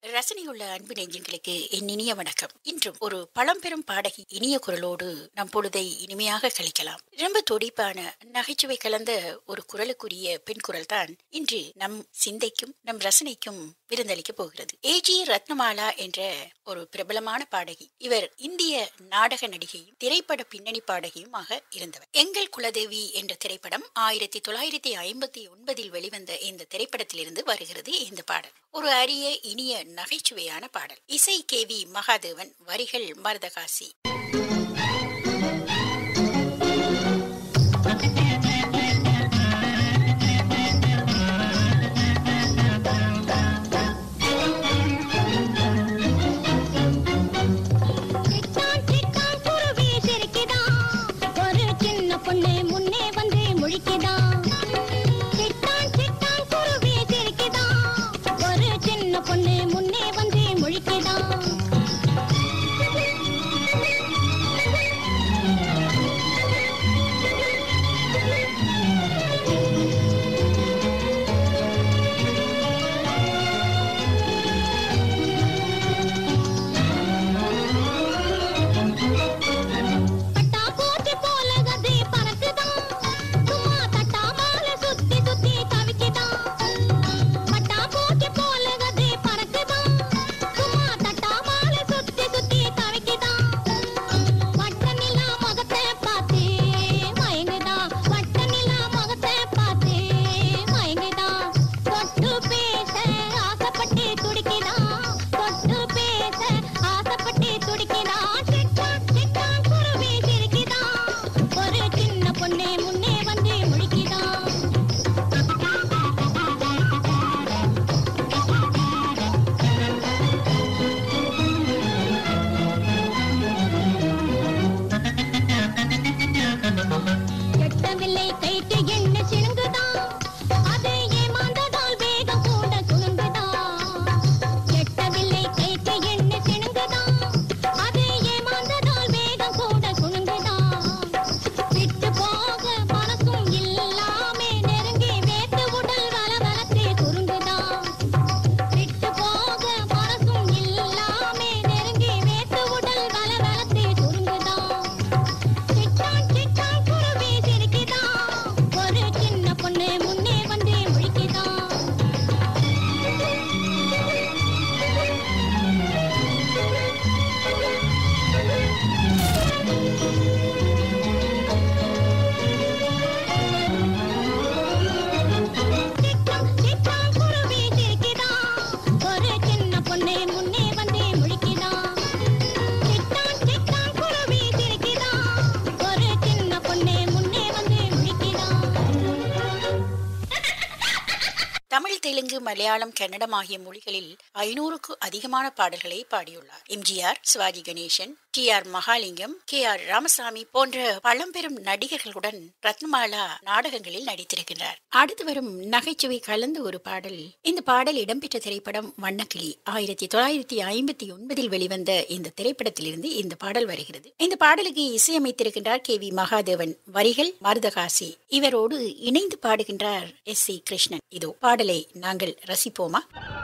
ரசனையுள்ள அன்பு நெஞ்சங்களுக்கு என் இனிய வணக்கம் இன்றும் ஒரு பழம்பெரும் பாடகி இனிய குரலோடு நம் பொழுதை இனிமையாக கழிக்கலாம் ரொம்ப துடிப்பான நகைச்சுவை கலந்த ஒரு குரலுக்குரிய பெண் குரல் தான் இன்று நம் சிந்தைக்கும் நம் ரசனைக்கும் விருந்தளிக்க போகிறது ஏஜி ரத்னமாலா என்ற ஒரு பிரபலமான பாடகி இவர் இந்திய நாடக நடிகையும் திரைப்பட பின்னணி பாடகியுமாக இருந்தவர் எங்கள் குலதேவி என்ற திரைப்படம் ஆயிரத்தி தொள்ளாயிரத்தி ஐம்பத்தி ஒன்பதில் வெளிவந்த இந்த திரைப்படத்திலிருந்து வருகிறது இந்த பாடல் ஒரு அரிய இனிய நகைச்சுவையான பாடல் இசை கே வி மகாதேவன் வரிகள் மருதகாசி சிட்டான் சிட்டான் குருவி சிரிக்குதாம். ஒரு சின்ன பொண்ணு முன்னே வந்து முழிக்குதாம். சிட்டான் சிட்டான் குருவி சிரிக்குதாம். ஒரு சின்ன பொண்ணு முன்னே வந்து முழிக்குதாம். பட்டாம்பூச்சி போல கதி பறக்குதாம். சும்மா தட்டாமால சுத்தி சுத்தி தவிக்குதாம். பட்டாம்பூச்சி போல கதி பறக்குதாம். சும்மா தட்டாமால சுத்தி சுத்தி தவிக்குதாம். வட்ட நிலா முகத்தை பார்த்து மயங்குதாம். வட்ட நிலா முகத்தை பார்த்து மயங்குதாம். தொட்டு பேச ஆசைப்பட்டு துடிக்குதாம். தொட்டு பேச ஆசைப்பட்டு துடிக்குதாம். சிட்டான் சிட்டான் குருவி சிரிக்குதாம். ஒரு சின்ன பொண்ணு முன்னே வந்து முழிக்குதாம் எட்டவில்லை கைட்டு என்ன சிணுங்குதாம் அது ஏமாந்ததால் வேகம் கூட சுருங்குதாம் எட்டவில்லை கைட்டு என்ன சிணுங்குதாம் அது ஏமாந்ததால் வேகம் கூட சுருங்குதாம் விட்டு போக மனசும் இல்லாமே நெருங்கி வேட்டு உடல் வளவளத்து சுருங்குதாம் விட்டு போக மனசும் இல்லாமே நெருங்கி வேட்டு உடல் வளவளத்து சுருங்குதாம் சிட்டான் சிட்டான் குருவி சிரிக்குதாம். ஒரு சின்ன பொண்ணு முன்னே வந்து முழிக்குதாம். சிட்டான் சிட்டான் குருவி சிரிக்குதாம். ஒரு சின்ன பொண்ணு முன்னே வந்து முழிக்குதாம். சிட்டான் சிட்டான் குருவி சிரிக்குதாம். ஒரு சின்ன பொண்ணு முன்னே வந்து முழிக்குதாம். தமிழ் தெலுங்கு மலையாளம் கன்னடம் ஆகிய மொழிகளில் ஐநூறுக்கு அதிகமான பாடல்களை பாடியுள்ளார் MGR Sivaji Ganesan T R Mahalingam K R Ramasamy போன்ற பழம்பெரும் நடிகர்களுடன் ரத்னமாலா நாடகங்களில் நடித்திருக்கிறார் அடுத்து வரும் நகைச்சுவை கலந்த ஒரு பாடல் இந்த பாடல் இடம்பெற்ற திரைப்படம் வண்ணக்கிளி ஆயிரத்தி தொள்ளாயிரத்தி ஐம்பத்தி ஒன்பதில் வெளிவந்த இந்த திரைப்படத்திலிருந்து இந்த பாடல் வருகிறது இந்த பாடலுக்கு இசையமைத்திருக்கின்றார் கே வி மகாதேவன் வரிகள் மருதகாசி இவரோடு இணைந்து பாடுகின்றார் எஸ் சி கிருஷ்ணன் இதோ பாடலை நாங்கள் ரசிப்போமா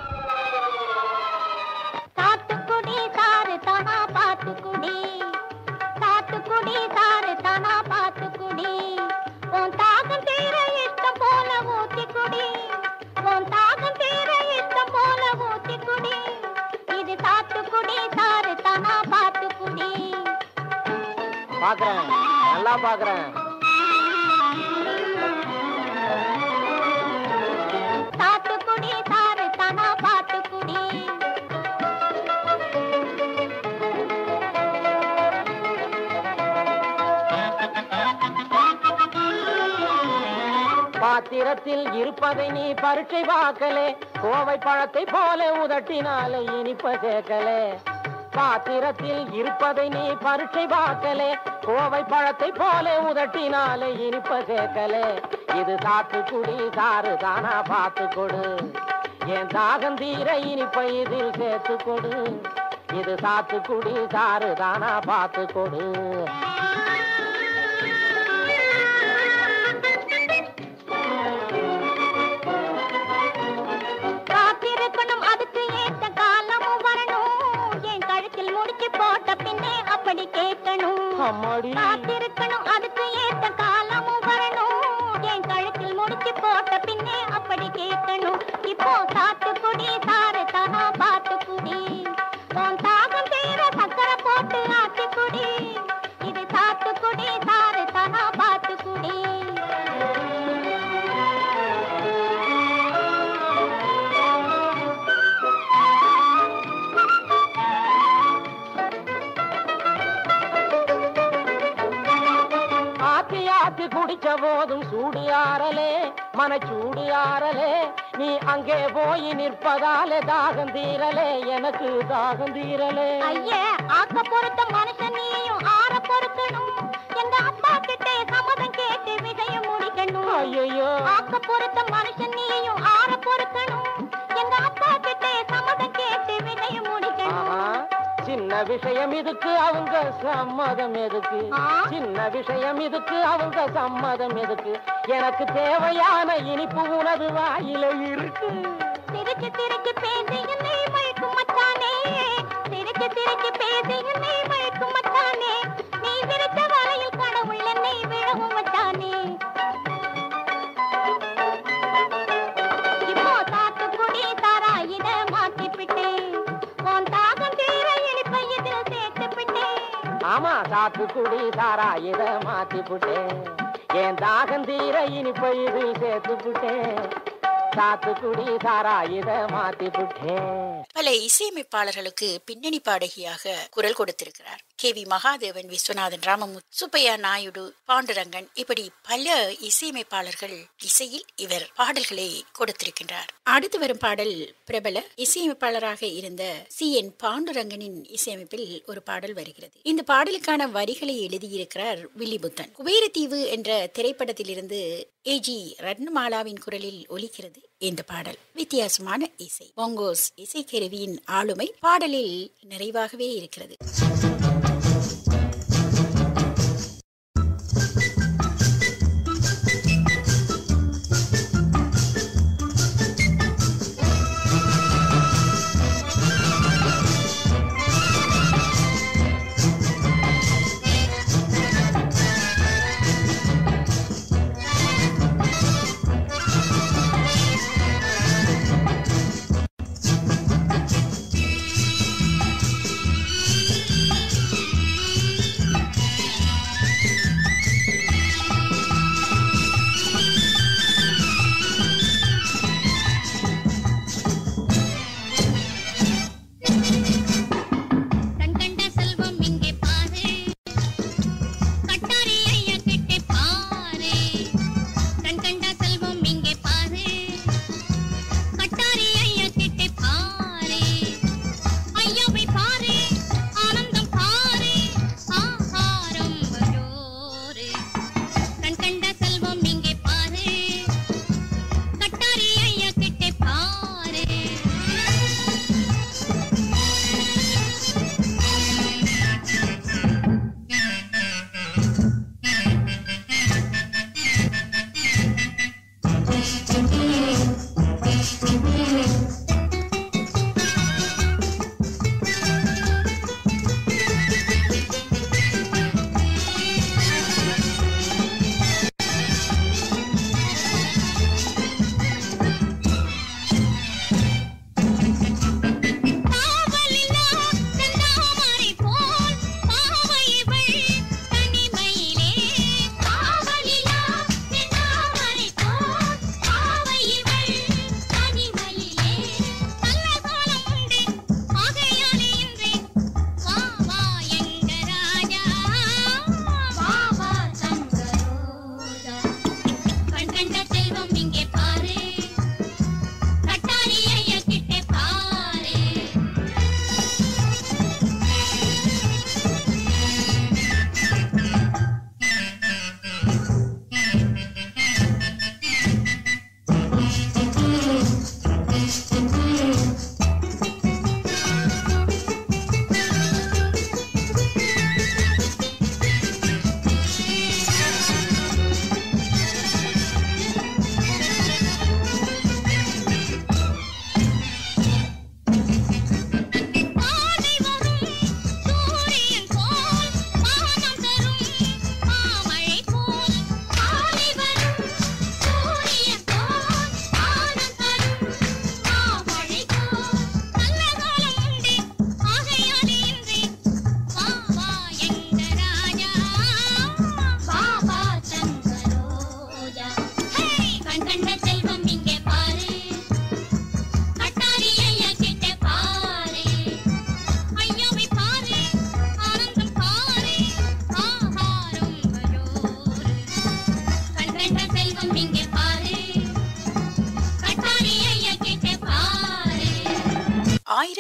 சாத்துக்குடி சாறு தானா பாத்துக்குடி சாத்துக்குடி சாறு தானா பாத்துக்குடி உன் தாகம் தீர இஷ்டம் போல ஊத்திக்குடி உன் தாகம் தீர இஷ்டம் போல ஊத்திக்குடி இது சாத்துக்குடி சாறு தானா பாத்துக்குடி பாக்குறேன் நல்லா பாக்குறேன் சாத்துக்குடி சாறு தானா பாத்துக்குடி பாத்திரத்தில் இருப்பதை நீ பரீட்சை பார்க்கலே கோவை பழத்தை போல உதட்டினாலே இனிப்ப சேர்க்கலே பாத்திரத்தில் இருப்பதை நீ பரீட்சை பார்க்கலே கோவை பழத்தை போல உதட்டினாலே இனிப்ப சேர்க்கலே இது சாத்துக்குடி சாறு தானா பார்த்து கொடு என் தாகம் தீர இனிப்பை இதில் சேர்த்து கொடு இது சாத்துக்குடி சாறு தானா பார்த்து கொடு காத்திருக்கணும் அதுக்கு ஏத்த காலம் கேட்கணும் அம்மாடி காத்திருக்கணும் அதுக்கு ஏத்த காலமும் வரணும் என் கழுத்தில் முடிச்சு போட்ட பின்னே அப்படி கேட்கணும் இப்போ சாத்துக்குடி சாறு தகா பார்த்து குடி உன் தாகம் தீர சக்கரை போட்டு ஆத்தி குடி இது சாத்துக்குடி சாறு தகா பார்த்து குடி ஆத்தி ஆத்தி குடிச்ச போதும் சூடி ஆறலே மனச்சூடி ஆறலே நீ அங்கே போய் நிற்பதாலே தாகம் தீரலே எனக்கு தாகம் தீரலே ஐயே ஆக்க பொறுத்த மனுஷன் நீயும் ஆற பொறுக்கணும் எங்க அப்பா கிட்டே சம்மதம் கேட்டு விஷயம் முடிக்கணும் ஐயோ ஆக்க பொறுத்த மனுஷன் நீயும் ஆற பொறுக்கணும் எங்க அப்பா கிட்டே சம்மதம் கேட்டு விஷயம் முடிக்கணும் சின்ன விஷயம் இதுக்கு அவங்க சம்மதம் எதுக்கு ஆ? சின்ன விஷயம் இதுக்கு அவங்க சம்மதம் எதுக்கு எனக்கு தேவையான இனிப்பு உனது வாயில இருக்கு சிரிச்சு சிரிச்சு பேசி என்னை மயக்கும் மச்சானே சிரிச்சு சிரிச்சு பேசி என்னை மயக்கும் மச்சானே நீ விரித்த வலையில் கடவுள் என்னை விழவும் மச்சானே இப்போ சாத்துக்குடி தாரா இத மாத்திப்பிட்டேன் உன் தாகம் தீர இனிப்பை இதில் சேர்த்துப்பிட்டேன் ஆமா சாத்துக்குடி சாரா இத மாத்தி புட்டேன் என் தாகம் தீர இனிப்பை இது சேர்த்து புட்டேன் சாத்துக்குடி சாரா இத மாத்தி புட்டேன் பல இசையமைப்பாளர்களுக்கு பின்னணி பாடகியாக குரல் கொடுத்திருக்கிறார் கே வி மகாதேவன் விஸ்வநாதன் ராமமுத்து சுப்பையா நாயுடு பாண்டுரங்கன் இப்படி பல இசையமைப்பாளர்கள் இசையில் இவர் பாடல்களை கொடுத்திருக்கின்றார் அடுத்து வரும் பாடல் பிரபல இசையமைப்பாளராக இருந்த சி என் பாண்டுரங்கனின் இசையமைப்பில் ஒரு பாடல் வருகிறது இந்த பாடலுக்கான வரிகளை எழுதியிருக்கிறார் வில்லிபுத்தன் குபேரத்தீவு என்ற திரைப்படத்திலிருந்து ஏஜி ரத்னமாலாவின் குரலில் ஒலிக்கிறது இந்த பாடல் வித்தியாசமான இசை பொங்கோஸ் இசைக்கருவியின் ஆளுமை பாடலில் நிறைவாகவே இருக்கிறது ஆ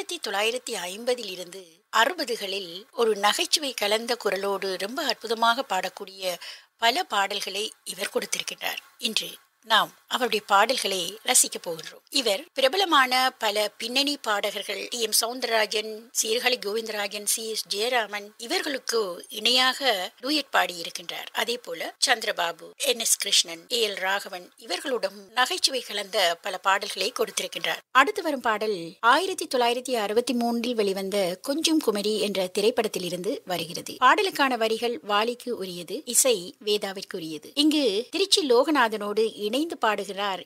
ஆயிரத்தி தொள்ளாயிரத்தி ஐம்பதில் இருந்து அறுபதுகளில் ஒரு நகைச்சுவை கலந்த குரலோடு ரொம்ப அற்புதமாக பாடக்கூடிய பல பாடல்களை இவர் கொடுத்திருக்கின்றார் இன்று நாம் அவருடைய பாடல்களை ரசிக்க போகின்றோம் இவர் பிரபலமான பல பின்னணி பாடகர்கள் T M Soundararajan Sirkazhi Govindarajan C S Jayaraman இவர்களுக்கு இணையாக டூயட் பாடி இருக்கின்றார் அதே போல Chandrababu N S Krishnan A L Raghavan இவர்களுடன் நகைச்சுவை கலந்த பல பாடல்களை கொடுத்திருக்கின்றார் அடுத்து வரும் பாடல் ஆயிரத்தி தொள்ளாயிரத்தி அறுபத்தி மூன்றில் வெளிவந்த கொஞ்சம் குமரி என்ற திரைப்படத்தில் இருந்து வருகிறது பாடலுக்கான வரிகள் வாலிக்கு உரியது இசை வேதாவிற்கு உரியது இங்கு திருச்சி லோகநாதனோடு இணைந்து பாடுகிறார்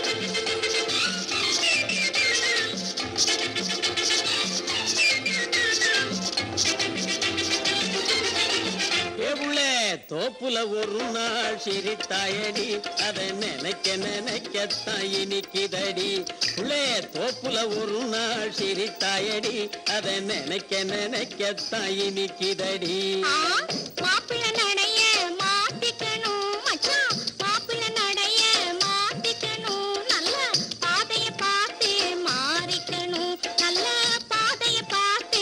ஏவுளே தோப்புல ஒரு நாள் சிரித்தாயடி அதை நினைக்க நினைக்கத்தான் இனிக்குதடி உள்ளே தோப்புல ஒரு நாள் சிரித்தாயடி அதை நினைக்க நினைக்கத்தான் இனிக்குதடி மாப்பிள்ள நடைய மாத்திக்கணும் மச்சான் மாப்பிள்ள நடைய மாத்திக்கணும் நல்ல பாதைய பார்த்து மாறிக்கணும் நல்ல பாதைய பார்த்து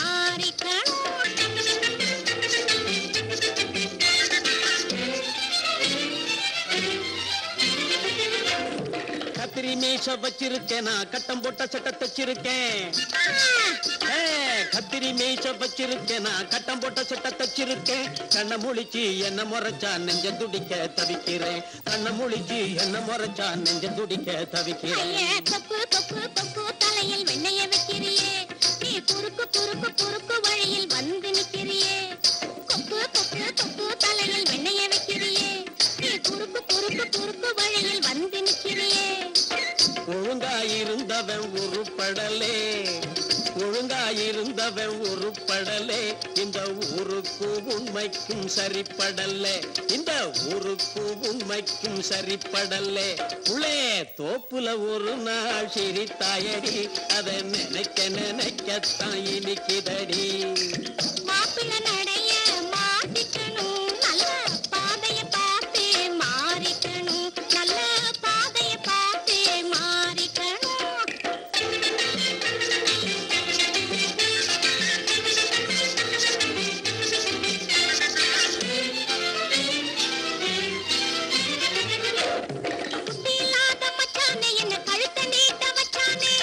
மாறிக்கணும் கத்திரி மீச வச்சிருக்கேன் நான் கட்டம் போட்ட சட்டை தச்சிருக்கேன் ஏ, கத்திரி மீச வச்சிருக்கேன் நான் கட்டம் போட்ட சட்டை தச்சிருக்கேன் கண்ண முழிச்சு என்ன முறைச்சா நெஞ்ச துடிக்க தவிக்கிறேன் கண்ண முழிச்சு என்ன முறைச்சா நெஞ்ச துடிக்க தவிக்கிறேன் ஐயே, கொக்கு கொக்கு கொக்கு தலையில் வெண்ணைய வைக்கிறியே நீ குறுக்கு குறுக்கு குறுக்கு வழியில் வந்து நிக்கிறியே கொக்கு கொக்கு கொக்கு தலையில் வெண்ணைய வைக்கிறியே நீ குறுக்கு குறுக்கு குறுக்கு வழியில் வந்து நிக்கிறியே ஒழுங்காயிருந்தவன் உருப்படலே ஒழுங்காயிருந்தவன் உருப்படலே இந்த ஊருக்கு உண்மைக்கும் சரிப்படலே இந்த ஊருக்கு உண்மைக்கும் சரிப்படலே உள்ளே தோப்புல ஒரு நாள் சிரித்தாயடி அதை நினைக்க நினைக்கத்தான் இனிக்குதடி மாப்பிள்ளை நடைய மாத்திக்கணும் நல்ல பாதைய பார்த்து மாறிக்கணும் நல்ல பாதைய பார்த்து மாறிக்கணும் புத்தி இல்லாத மச்சானே என்ன கழுத்த நீட்ட வச்சானே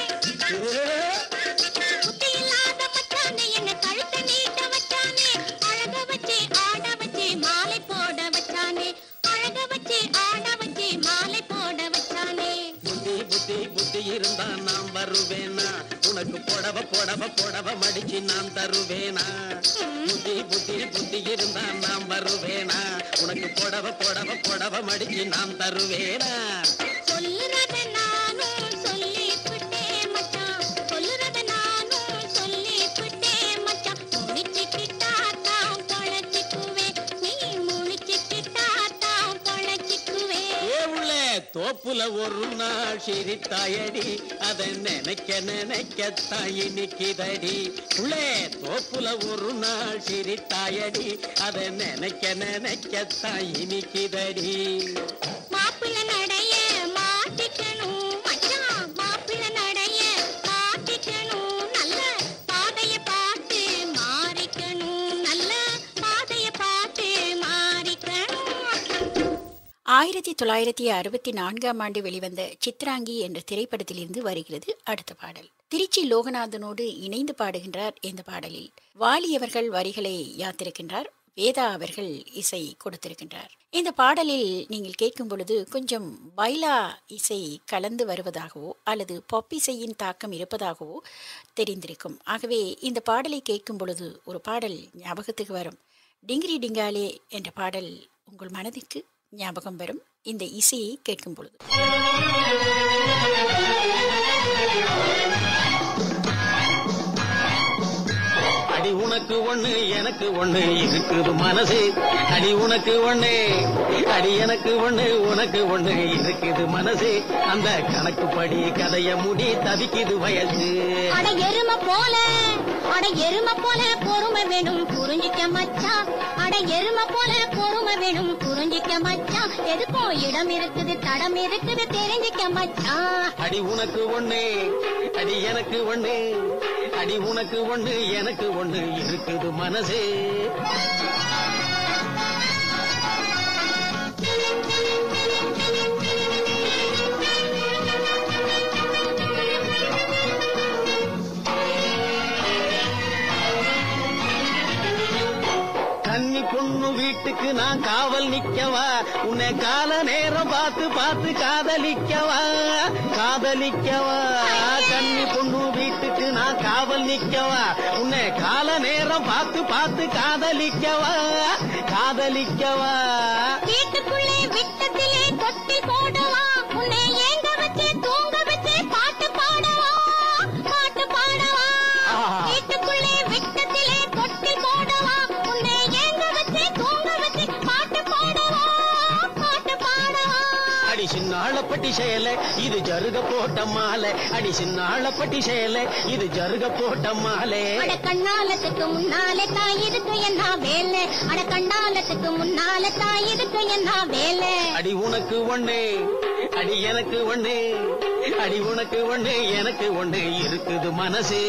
புத்தி இல்லாத மச்சானே என்ன கழுத்த நீட்ட வச்சானே அழக வச்சு ஆட வச்சு மாலை போட வச்சானே அழக வச்சு ஆட வச்சு மாலை போட வச்சானே புத்தி புத்தி புத்தி இருந்தா நாம் வருவேனா உனக்கு புடவ புடவ புடவ மடிச்சு நான் தருவேனா புத்தி புத்தி புத்தி இருந்தா நாம் வருவேனா உனக்கு புடவ புடவ புடவ மடிச்சு நான் தருவேனா சொல்லுறத நானும் சொல்லிவிட்டேன் மச்சான் சொல்லுறத நானும் சொல்லிவிட்டேன் மச்சான் முழிச்சுக்கிட்டா தான் தொலைச்சிக்குவேன் நீ முழிச்சுக்கிட்டா தான் தொலைச்சிக்குவேன் ஏ உள்ளே தோப்புல ஒரு நாள் சிரித்தாயடி அதை நினைக்க நினைக்கத்தான் இனிக்குதடி உள்ளே தோப்புல ஒரு நாள் சிரித்தாயடி அதை நினைக்க நினைக்கத்தான் இனிக்குதடி மாப்பிள்ளை நடைய மாத்திக்கணும் மச்சான் மாப்பிள்ளை நடைய மாத்திக்கணும் நல்ல பாதைய பார்த்து மாறிக்கணும் நல்ல பாதைய பார்த்து மாறிக்கணும் ஆயிரத்தி தொள்ளாயிரத்தி அறுபத்தி நான்காம் ஆண்டு வெளிவந்த சித்ராங்கி என்ற திரைப்படத்திலிருந்து வருகிறது அடுத்த பாடல் திருச்சி லோகநாதனோடு இணைந்து பாடுகின்றார் இந்த பாடலில் வாலி அவர்கள் வரிகளை யாத்திருக்கின்றார் வேதா அவர்கள் இசை கொடுத்திருக்கின்றார் இந்த பாடலில் நீங்கள் கேட்கும் பொழுது கொஞ்சம் பைலா இசை கலந்து வருவதாகவோ அல்லது பாப் இசையின் தாக்கம் இருப்பதாகவோ தெரிந்திருக்கும் ஆகவே இந்த பாடலை கேட்கும் பொழுது ஒரு பாடல் ஞாபகத்துக்கு வரும் டிங்கிரி டிங்காலே என்ற பாடல் உங்கள் மனதிற்கு ஞாபகம் வரும் இந்த இசையை கேட்கும் பொழுது அடி உனக்கு ஒண்ணு எனக்கு ஒண்ணு இருக்குது மனசு அடி உனக்கு ஒண்ணு அடி எனக்கு ஒண்ணு உனக்கு ஒண்ணு இருக்குது மனசு அந்த கணக்குப்படி கதைய முடி தவிக்குது வயசு அட எருமை போல அட எருமை போல பொறுமை வேணும் புரிஞ்சிக்க மச்சான் அட எருமை போல பொறுமை வேணும் புரிஞ்சிக்க மச்சான் எதுக்கும் இடம் இருக்குது தடம் இருக்குது தெரிஞ்சிக்க மச்சான் அடி உனக்கு ஒண்ணு அடி எனக்கு ஒண்ணு அடி உனக்கு ஒண்ணு எனக்கு ஒண்ணு இருக்குது மனசே கன்னி பொண்ணு வீட்டுக்கு நான் காவல் நிக்கவா உன்னை கால நேரம் பார்த்து பார்த்து காதலிக்கவா காதலிக்கவா கன்னி பொண்ணு வீட்டுக்கு நான் காவல் நிக்கவா உன்னை கால நேரம் பார்த்து பார்த்து காதலிக்கவா காதலிக்கவா வீட்டுக்குள்ளே விட்டத்திலே தொட்டில் போடவா உன்னை ஏங்க வச்சு தூங்க வச்சு பாட்டு பாடவா பாட்டு பாடவா ஆஹா. வீட்டுக்குள்ளே விட்டத்திலே தொட்டில் போடவா உன்னை ஏங்க வச்சு தூங்க வச்சு பாட்டு பாடவா பாட்டு பாடவா அடி சின்னாளப்பட்டி செயல இது ஜருக போட்ட மாலை அடி சின்னாளப்பட்டி செயல இது ஜருக போட்ட மாலை அட கண்ணாலத்துக்கு முன்னாலே தாய் இருக்கு என்ன வேலை அட கண்ணாலத்துக்கு முன்னாலே தாய் இருக்கு என்ன வேலை அடி உனக்கு ஒண்ணு அடி எனக்கு ஒண்ணு அடி உனக்கு ஒண்ணு எனக்கு ஒண்ணு இருக்குது மனசே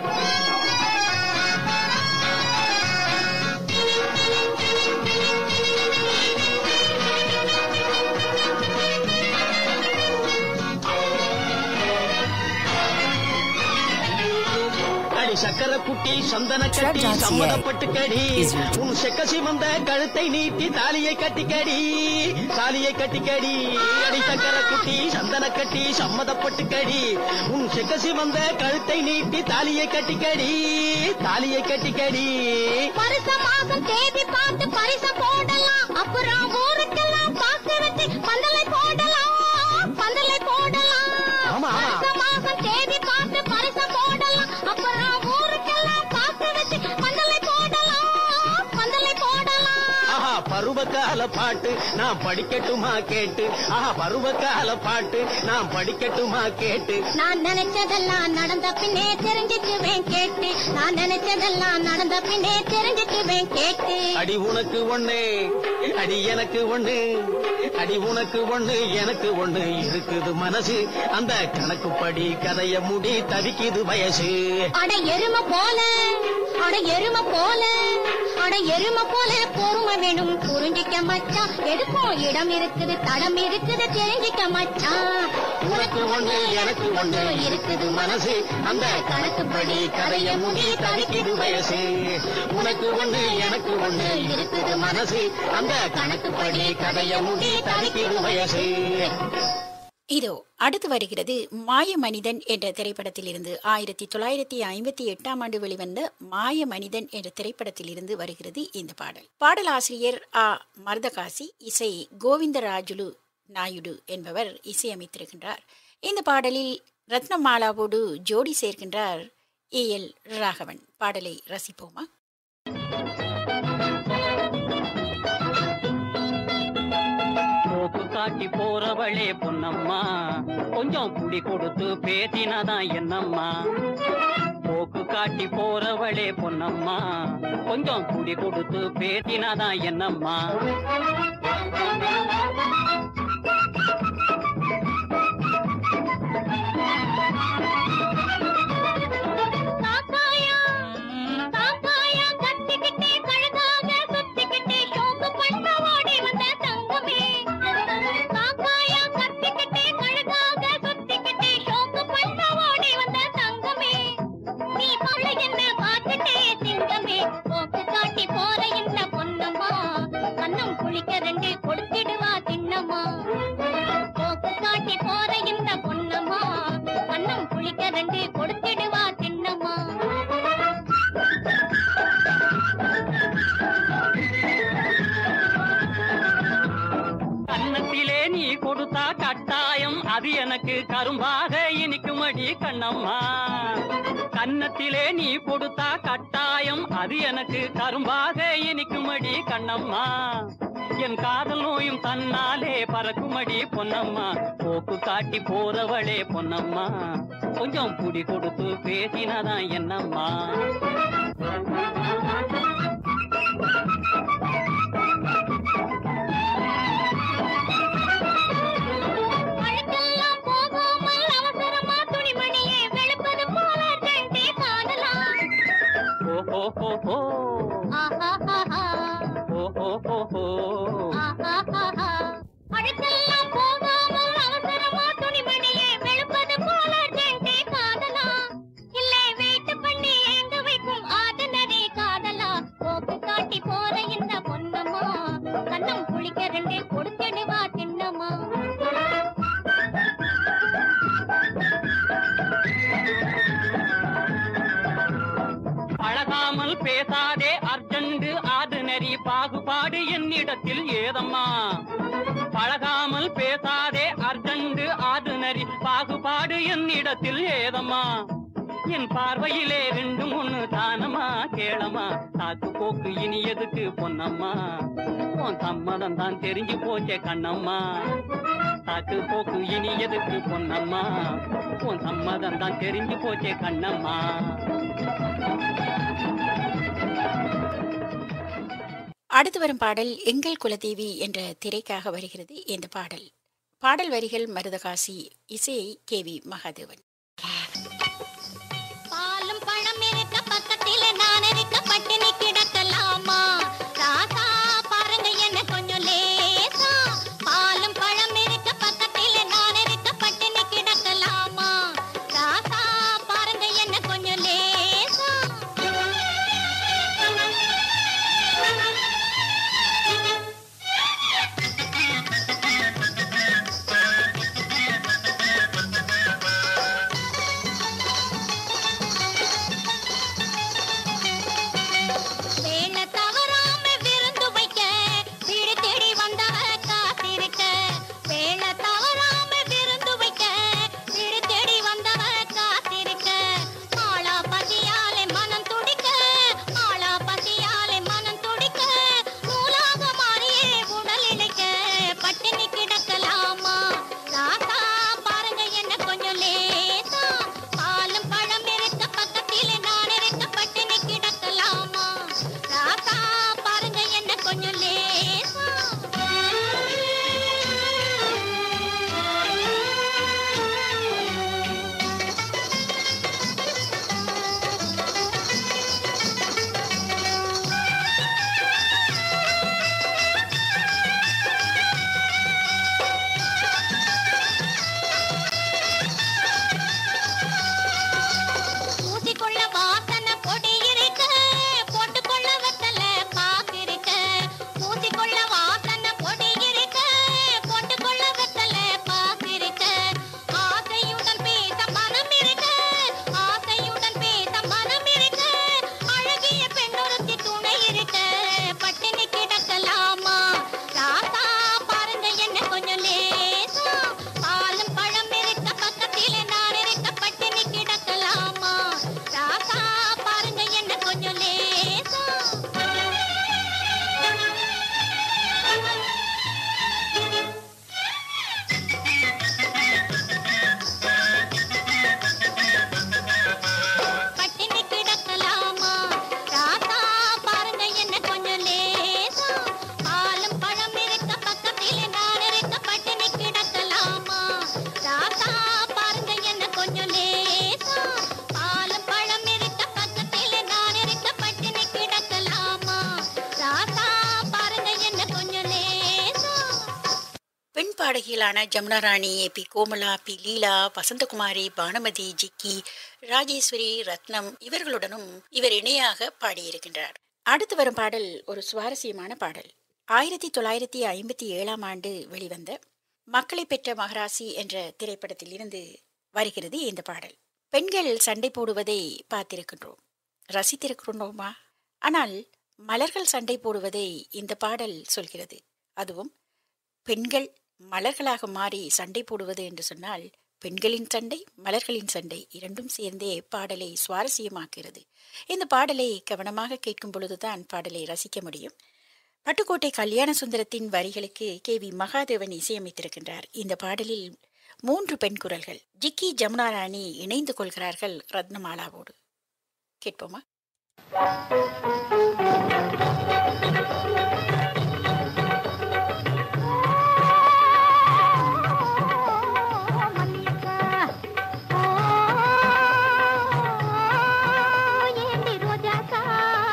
அடி சக்கர குட்டி சந்தன கட்டி Shred.ca சம்மதப்பட்டு கடி is written. உன் செக்க சிவந்த கழுத்தை நீட்டி தாலியை கட்டிக்கடி தாலியை கட்டிக்கடி அடி சக்கர குட்டி சந்தன கட்டி சம்மதப்பட்டு கடி உன் செக்க சிவந்த கழுத்தை நீட்டி தாலியை கட்டிக்கடி தாலியை கட்டிக்கடி வருஷ மாசம் தேதி பார்த்து பரிச போடலாம் அப்புறம் ஊருக்கெல்லாம் பாக்கு வச்சு பந்தலை போடலாம் பந்தலை போடலாம் ஆமா, ஆமா. வருஷ மாசம் தேதி பார்த்து பரிச போடலாம் அப்புறம் ஊருக்கெல்லாம் பாக்கு வச்சு பந்தலை போடலாம் பந்தலை போடலாம் ஆஹா பருவகால பாட்டு நான் படிக்கட்டுமா கேட்டு ஆஹா பருவகால பாட்டு நான் படிக்கட்டுமா கேட்டு நான் நினைச்சதெல்லாம் நடந்த பின்னே தெரிஞ்சுக்குவேன் கேட்டு நான் நினைச்சதெல்லாம் நடந்த பின்னே தெரிஞ்சுக்குவேன் கேட்டு அடி உனக்கு ஒண்ணு அடி எனக்கு ஒண்ணு அடி உனக்கு ஒண்ணு எனக்கு ஒண்ணு இருக்குது மனசு அந்த கணக்குப்படி கதைய முடி தவிக்குது வயசு அட எருமை போல அட எருமை போல அட எருமை போல பொறுமை வேணும் புரிஞ்சிக்க மச்சான் எதுக்கும் இடம் இருக்குது தடம் இருக்குது தெரிஞ்சிக்க மச்சான் உனக்கு ஒண்ணு எனக்கு ஒண்ணு இருக்குது மனசு அந்த கணக்குப்படி கதைய முடி தவிக்குது வயசு உனக்கு ஒண்ணு எனக்கு ஒண்ணு இருக்குது மனசு அந்த கணக்குப்படி கதைய முடி தவிக்குது வயசு இதோ அடுத்து வருகிறது மாய மனிதன் என்ற திரைப்படத்திலிருந்து ஆயிரத்தி தொள்ளாயிரத்தி ஐம்பத்தி எட்டாம் ஆண்டு வெளிவந்த மாய மனிதன் என்ற திரைப்படத்திலிருந்து வருகிறது இந்த பாடல் பாடலாசிரியர் ஆ மர்தகாசி இசை கோவிந்தராஜுலு நாயுடு என்பவர் இசையமைத்திருக்கின்றார் இந்த பாடலில் ரத்னமாலாவோடு ஜோடி சேர்க்கின்றார் ஏ எல் ராகவன் பாடலை ரசிப்போமா போக்கு காட்டி போறவளே பொன்னம்மா கொஞ்சம் புடி கொடுத்து பேசினாதான் என்னம்மா போக்கு காட்டி போறவளே பொன்னம்மா கொஞ்சம் புடி கொடுத்து பேசினாதான் என்னம்மா காக்காயா காக்காயா கத்திக்கிட்டே கழுதாக சுத்திக்கிட்டே ஷோக்கு பண்ண ஓடி வந்த தங்கமே காக்காயா கத்திக்கிட்டே கழுதாக சுத்திக்கிட்டே ஷோக்கு பண்ண ஓடி வந்த தங்கமே நீ பள்ளி என்ன பார்த்துட்டே சிங்கமே போக்கு காட்டி போற இந்த பொன்னம்மா கண்ணம் குளிக்க ரெண்டு கொடுத்திடுவா தின்னம்மா போக்கு காட்டி போற இந்த பொன்னம்மா கண்ணம் குளிக்க ரெண்டு கொடுத்திடுவா தின்னம்மா கன்னத்திலே நீ கொடுத்தா கட்டாயம் அது எனக்கு கரும்பாக இனிக்குமடி கண்ணம்மா கன்னத்திலே நீ கொடுத்தா கட்டாயம் அது எனக்கு கரும்பாக இனிக்குமடி கண்ணம்மா என் காதல் நோயும் தன்னாலே பறக்குமடி பொன்னம்மா போக்கு காட்டி போறவளே பொன்னம்மா கொஞ்சம் புடி கொடுத்து பேசினதான் என்னம்மா அழுக்கெல்லாம் போகாமல் அவசரமா துணிமணியே வெளுப்பது போல ரெண்டே காதல ஹோ ஹோ ஆஹாஹாஹா. ஓ ஹோ ஹோ ஹோ ஆஹாஹாஹா. அழுக்கெல்லாம் போகாமல் அவசரமா துணிமணியை வெளுப்பது போல ஜெண்டே காதலா இல்லை வெயிட் பண்ணி ஏங்க வைக்கும் ஆர்டினரி காதலா போக்கு காட்டி போற இந்த பொன்னம்மா கண்ணம் குளிக்க ரெண்டே கொடுத்துடுவா தின்னம்மா பழகாமல் பேசாதே அர்ஜென்ட் ஆர்டினரி பாகுபாடு என்னிடத்தில் ஏதம்மா பழகாமல் பேசாதே அர்ஜென்ட் ஆர்டினரி பாகுபாடு என்னிடத்தில் ஏதம்மா என் பார்வையிலே ரெண்டு ஒண்ணு தானமா கேளமா சாக்கு போக்கு இனி எதுக்கு பொன்னம்மா உன் சம்மதம் தான் தெரிஞ்சு போச்சே கண்ணம்மா சாக்கு போக்கு இனி எதுக்கு பொன்னம்மா உன் சம்மதம் தான் தெரிஞ்சு போச்சே கண்ணம்மா அடுத்து வரும் பாடல் எங்கள் குலதேவி என்ற திரைக்காக வருகிறது இந்த பாடல் பாடல் வரிகள் மருதகாசி இசை கே வி மகாதேவன் பாலும் பழம் இருக்க பக்கத்தில நான் இருக்க பட்டினி கிடக்கலாமா ராசா பாருங்க என்ன கொஞ்சம் லேசா பாலும் பழம் இருக்க பக்கத்தில நான் இருக்க பட்டினி கிடக்கலாமா ராசா பாருங்க என்ன கொஞ்சம் லேசா வேலை தவறாம விருந்து வைக்க வீடு தேடி வந்தவ காத்திருக்க வேலை தவறாம விருந்து வைக்க வீடு தேடி வந்தவ காத்திருக்க ஆளா பசியாலே மனம் துடிக்க ஆளா பசியாலே மனம் துடிக்க நூலாக மாறியே உடல் இழைக்க பட்டினி கிடக்கலாமா ராசா பாருங்க என்ன கொஞ்சம் லேசா பாலும் பழம் இருக்க பக்கத்திலே நான் இருக்க பட்டினி கிடக்கலாமா ராசா பாருங்க என்ன கொஞ்சம் லேசா ஊசிக்குள்ள வாசனை பொடி இருக்க போட்டுக்கொள்ள வெத்தல பாக்கு இருக்க ஊசிக்குள்ள வாசனை பொடி இருக்க போட்டுக்கொள்ள வெத்தல பாக்கு இருக்க ஆசையுடன் பேச மனம் இருக்க ஆசையுடன் பேச மனம் இருக்க அழகிய பெண்ணொருத்தி துணை இருக்க பட்டினி கிடக்கலாமா ராசா பாருங்க என்ன கொஞ்சம் லேசா பாலும் பழம் இருக்க பக்கத்திலே நான் இருக்க பட்டினி கிடக்கலாமா ராசா பாருங்க என்ன கொஞ்சம் லேசா பட்டினி கிடக்கலாமா ராசா பாருங்க என்ன கொஞ்சம் லேசா பாலும் பழம் இருக்க பக்கத்திலே நான் இருக்க பட்டினி கிடக்கலாமா ராசா பாருங்க என்ன கொஞ்சம் லேசா பாலும் பழம் இருக்க பக்கத்திலே நான் இருக்க பட்டினி கிடக்கலாமா ராசா பாருங்க என்ன கொஞ்சம் லேசா பெண் பாடகிகளான Jamuna Rani A P Komala P Leela Vasanthakumari Bhanumathi Jikki Rajeswari Ratnam இவர்களுடனும் இவர் இணையாக பாடியிருக்கின்றார் அடுத்து வரும் பாடல் ஒரு சுவாரஸ்யமான பாடல் ஆயிரத்தி தொள்ளாயிரத்தி ஐம்பத்தி ஏழாம் ஆண்டு வெளிவந்த மக்களை பெற்ற மகராசி என்ற திரைப்படத்தில் இருந்து வருகிறது இந்த பாடல் பெண்கள் சண்டை போடுவதை பார்த்திருக்கின்றோம் ரசித்திருக்கின்றோமா ஆனால் மலர்கள் சண்டை போடுவதை இந்த பாடல் சொல்கிறது அதுவும் பெண்கள் மலர்களாக மாறி சண்டை போடுவது என்று சொன்னால் பெண்களின் சண்டை மலர்களின் சண்டை இரண்டும் சேர்ந்தே பாடலை சுவாரஸ்யமாக்குகிறது இந்த பாடலை கவனமாக கேட்கும் பொழுதுதான் பாடலை ரசிக்க முடியும் பட்டுக்கோட்டை கல்யாண சுந்தரத்தின் வரிகளுக்கு கே வி மகாதேவன் இசையமைத்திருக்கின்றார் இந்த பாடலில் மூன்று பெண் குரல்கள் ஜிக்கி ஜமுனா ராணி இணைந்து கொள்கிறார்கள் ரத்னமாலாவோடு கேட்போமா ఏంటి రోజాకా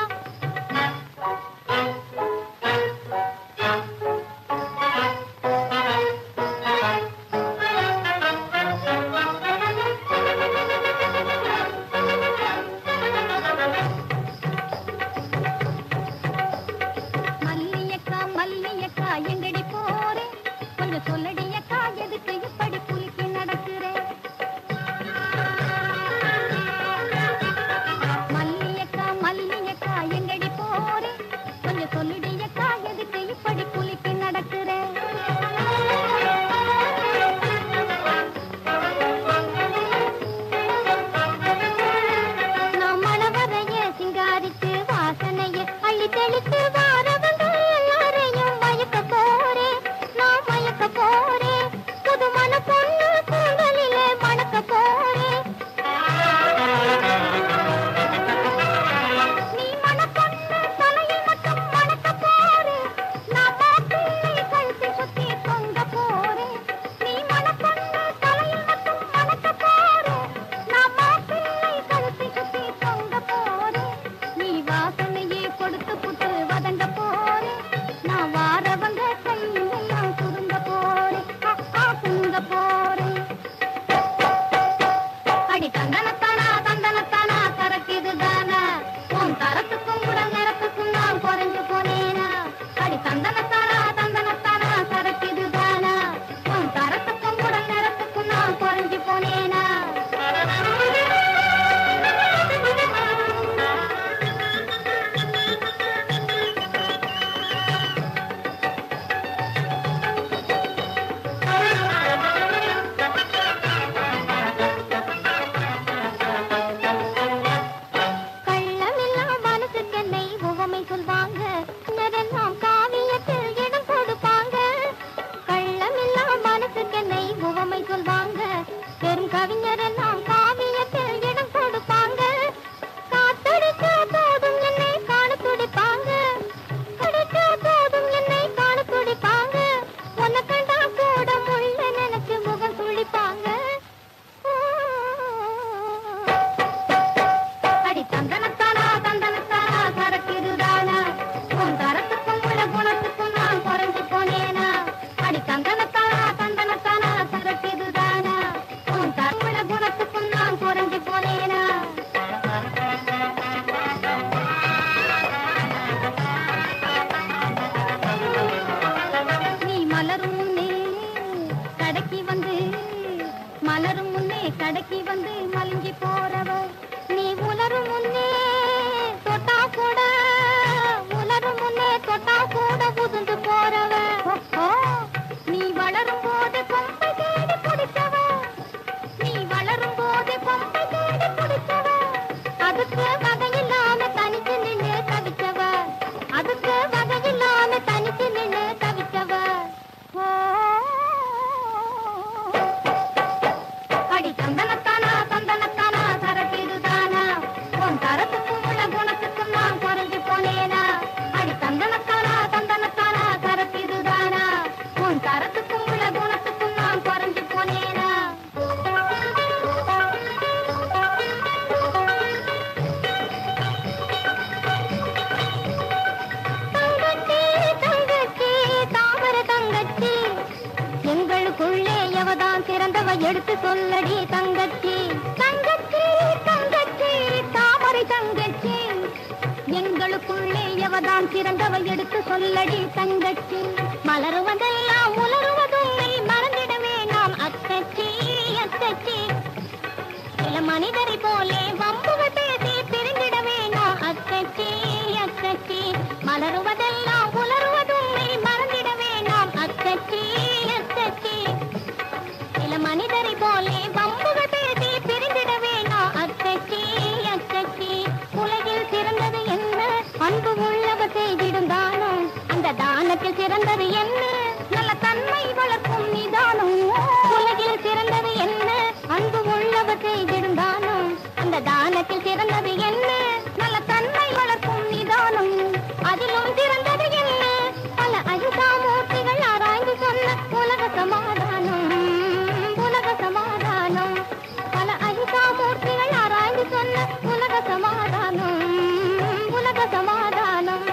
எங்களுக்குள்ளே எவதான் சிறந்தவ எடுத்து சொல்லடி தங்கச்சி மலருவதெல்லாம் உலருவதும் மறந்திடவே நாம் அத்தச்சி அத்தச்சி சில மனிதரை போலே வம்புகள் பேசி பிரிந்திடவே நாம் அத்தச்சி அத்தச்சி மலருவதெல்லாம் உலருவதும் மறந்திடவே நாம் அத்தச்சி அத்தச்சி சில மனிதரை போலே வம்புகள் பேசி பிரிந்திடவே நாம் அத்தச்சி அத்தச்சி உலகில் சிறந்தது என்ன அன்பு உள்ளவர் செய்திடும் தானம் அந்த தானத்தில் சிறந்தது என்ன நல்ல தன்மை வளர்க்கும் நிதானம் உலகில் சிறந்தது என்ன அன்பு உள்ளவர் செய்திடும் தானம் அந்த தானத்தில் சிறந்தது என்ன நல்ல தன்மை வளர்க்கும் நிதானம் அதிலும் சிறந்தது என்ன பல அகிசாமூர்த்திகள் ஆராய்ந்து சொன்ன உலக சமாதானம் உலக சமாதானம் பல அகிசாமூர்த்திகள் ஆராய்ந்து சொன்ன உலக சமாதானம் உலக சமாதானம்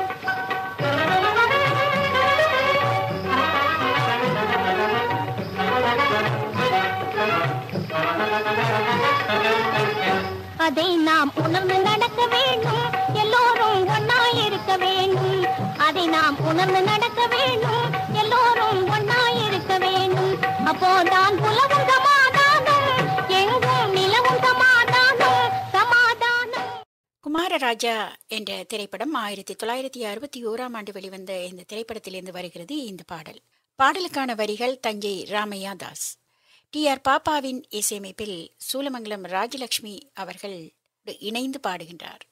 அதை நாம் உணர்ந்து நடக்க வேண்டும் எல்லோரும் ஒன்னாய் இருக்க வேண்டும் அதை நாம் உணர்ந்து நடக்க வேண்டும் எல்லோரும் ஒன்னாய் இருக்க வேண்டும் அப்போதான் உலகம் சமாதானம் எங்கும் நிலவும் சமாதானம் சமாதானம் குமாரராஜா என்ற திரைப்படம் ஆயிரத்தி தொள்ளாயிரத்தி அறுபத்தி ஓராம் ஆண்டு வெளிவந்த இந்த திரைப்படத்திலிருந்து வருகிறது இந்த பாடல் பாடலுக்கான வரிகள் தஞ்சை ராமையா தாஸ் டி ஆர் பாப்பாவின் இசையமைப்பில் சூலமங்கலம் ராஜலட்சுமி அவர்கள் இணைந்து பாடுகின்றார்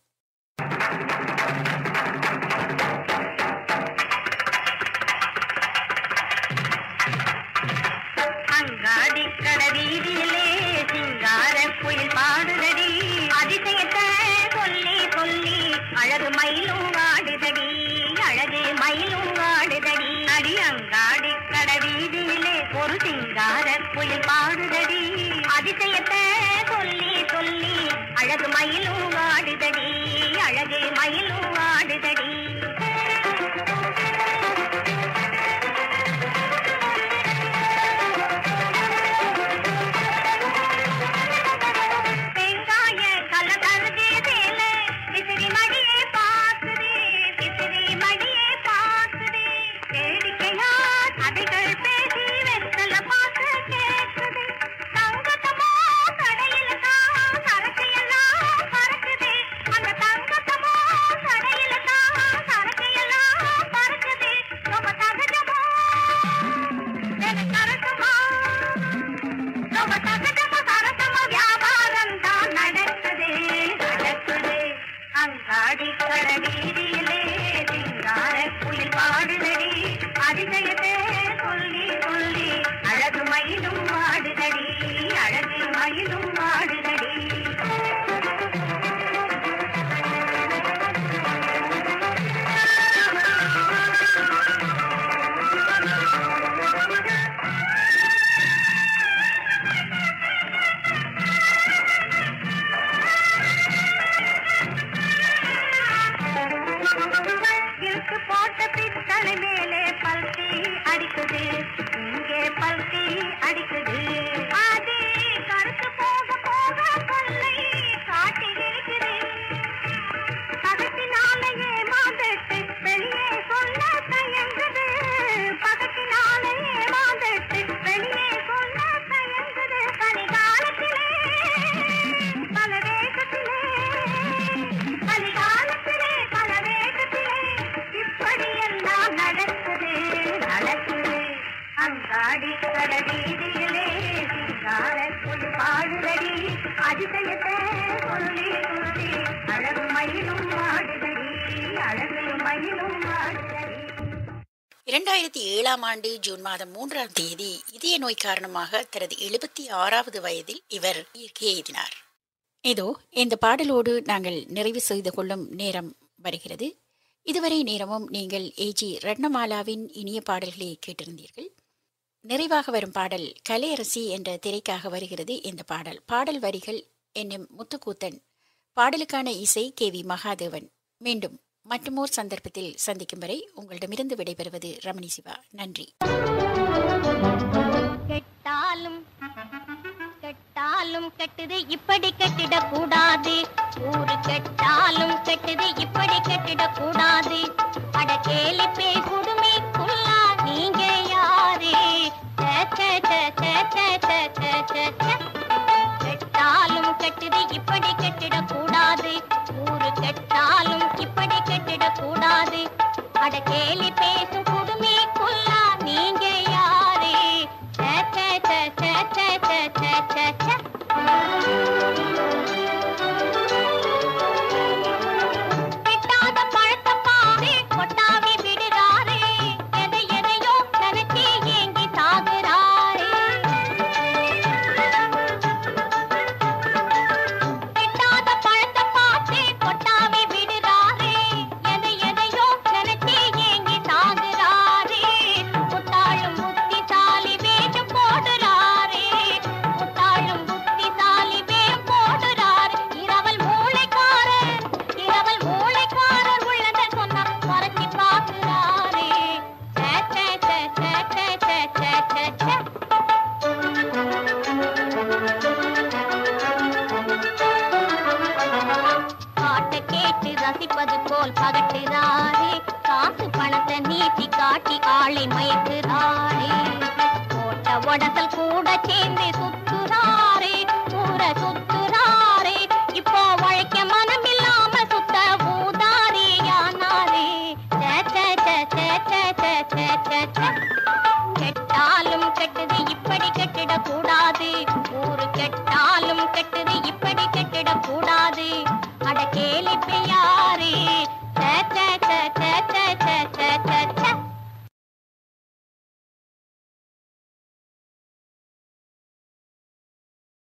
அங்காடி கடவீதியிலே சிங்கார புயல் பாடுதடி அதிசயத்தை சொல்லி சொல்லி அழகு மயிலும் வாடுதடி அழகு மயிலும் வாடுதடி அடி அங்காடி கடவீதியிலே ஒரு சிங்கார புயல் பாடுதடி அதிசயத்தை சொல்லி சொல்லி அழகு மயிலும் வாடுதடி அழகு மயிலும் வாடுதடி வெங்காய கலகலகே சேல விசிறி மடியே பாக்குதே விசிறி மடியே பாக்குதே வேடிக்கையா கதைகள் பேசி வெத்தல பார்க்க கேக்குது தங்கத்தமோ கடையில தான் சரக்கு எல்லாம் பறக்குதே அந்த தங்கத்தமோ கடையில தான் சரக்கு எல்லாம் பறக்குதே ரொம்ப சகஜமா எனக்கு சரக்குமா ரொம்ப சகஜமா சரசமா வியாபாரம் தான் நடக்குது நடக்குது அங்காடி கடவீதியிலே சிங்கார புயல் பாடுதடி அதிசயத்தை சொல்லி சொல்லி அழகு மயிலும் வாடுதடி அழகு மயிலும் வாடுதடி இருக்கு போட்ட பித்தளை மேலே பல்சி அடிக்குது இங்கே பல்சி அடிக்குது அது கருத்து போக போக கொல்லை காட்டி இருக்குது பகத்தினாலேயே மாதட்டு வெளியே சொல்ல தயங்குது பகத்தினாலேயே மாதட்டு வெளியே சொல்ல தயங்குது கலிகாலத்திலே பல வேகத்திலே கலிகாலத்திலே பல வேகத்திலே இப்படி எல்லாம் நடக்குது நடக்குது அங்காடி கடவீதியிலே சிங்கார புல் பாடுதடி அதிசயத்தை சொல்லி சொல்லி அழகு மயிலும் மாடுதடி அழகு மயிலும் மாடுதடி இரண்டாயிரத்தி ஏழாம் ஆண்டு ஜூன் மாதம் மூன்றாம் தேதி இதய நோய் காரணமாக தனது எழுபத்தி ஆறாவது வயதில் இவர் இயற்கை எழுதினார் இதோ இந்த பாடலோடு நாங்கள் நிறைவு செய்து கொள்ளும் நேரம் வருகிறது இதுவரை நேரமும் நீங்கள் ஏஜி ரத்னமாலாவின் இனிய பாடல்களை கேட்டிருந்தீர்கள் நிறைவாக வரும் பாடல் கலையரசி என்ற திரைக்காக வருகிறது இந்த பாடல் பாடல் வரிகள் என் முத்துக்கூத்தன் பாடலுக்கான இசை கே வி மகாதேவன் மீண்டும் மற்றுமோர் சந்தர்ப்பத்தில் சந்திக்கும் வரை உங்களிடமிருந்து விடைபெறுவது ரமணி சிவா நன்றி கெட்டாலும் கெட்டாலும் கெட்டுது இப்படி கெட்டிடக் கூடாது ஊரு கெட்டாலும் கெட்டுது இப்படி கெட்டிட கெட்டிடக் கூடாது அட கேலி பேய் குடுமி குல்லா நீங்க யாரு சே, சே, சே, சே, சே, சே, சே, சே, சே. கெட்டாலும் கெட்டுது இப்படி கெட்டிடக் கூடாது ஊரு கெட்டாலும் இப்படி கெட்டிடக் கூடாது அட கேலி பேசும் குடுமி குல்லா நீங்க யாரு சே, சே, சே, சே, சே, சே, சே, சே, சே. கிட்டாத பழத்தை பாரு கொட்டாவி விடுறாரு எதை எதையோ நினைச்சு ஏங்கி சாகுறாரு கிட்டாத பழத்தை பார்த்து கொட்டாவி விடுறாரு எதை எதையோ நினைச்சு ஏங்கி சாகுறாரு முட்டாளும் புத்திசாலி வேஷம் போடுறாரு முட்டாளும் புத்திசாலி வேஷம் போடுறாரு இரவல் மூளைக்காரர் இரவல் மூளைக்காரர் உள்ளத சொன்னா மறைச்சி பார்க்கிறாரு சே, சே, சே, சே, சே, சே, சே, சே, சே. பாட்டை கேட்டு ரசிப்பது போல் பகட்டுறாரே காசு பணத்தை நீட்டி காட்டி ஆளை மயக்குறாரே போட்ட உடசல் கூட சேர்ந்து சுத்துறாரே ஊர சுத்துறாரே இப்போ உழைக்க மனம் இல்லாம சுத்த ஊதாரியானாரே சே, சே, சே, சே, சே, சே, சே, சே, சே. கெட்டாலும் கெட்டது இப்படி கெட்டிடக் கூடாது ஊரு கெட்டாலும் கெட்டது இப்படி கெட்டிடக் கூடாது அட கேலி பிரியா